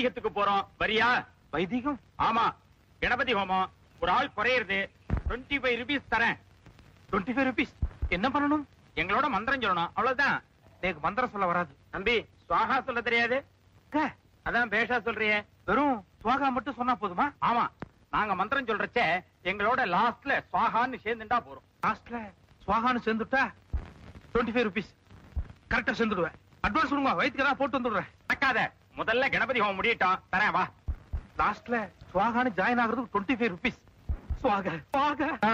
வைதிகத்துக்கு போறோம் வரியா வைதிகம் ஆமா கணபதி ஹோமம் ஒரு ஆள் குறையிறது டுவெண்ட்டி ஃபைவ் ருபீஸ் தரேன் டுவெண்ட்டி ஃபைவ் ருபீஸ் என்ன பண்ணணும் எங்களோட மந்திரம் சொல்லணும் அவ்வளவுதான் எனக்கு மந்திரம் சொல்ல வராது தம்பி சுவாகா சொல்ல தெரியாது அக்கா, அதான் பேஷா சொல்றியே வெறும் சுவாகா மட்டும் சொன்னா போதுமா ஆமா நாங்க மந்திரம் சொல்றச்ச எங்களோட லாஸ்ட்ல சுவாகான்னு சேர்ந்துட்டா போறோம் லாஸ்ட்ல சுவாகான்னு சேர்ந்துட்டா டுவெண்ட்டி ஃபைவ் ருபீஸ் கரெக்டா சேர்ந்துடுவேன் அட்வான்ஸ் கொடுங்க வயிற்றுக்கு தான் போட்டு வந்துடுறேன் நடக்காத முதல்ல கணபதி ஹோமம் முடியட்டும் தரேன் வா லாஸ்ட்ல சுவாகான்னு ஜாயின் ஆகுறதுக்கு டுவெண்ட்டி ஃபைவ் ருபீஸ் சுவாக சுவாக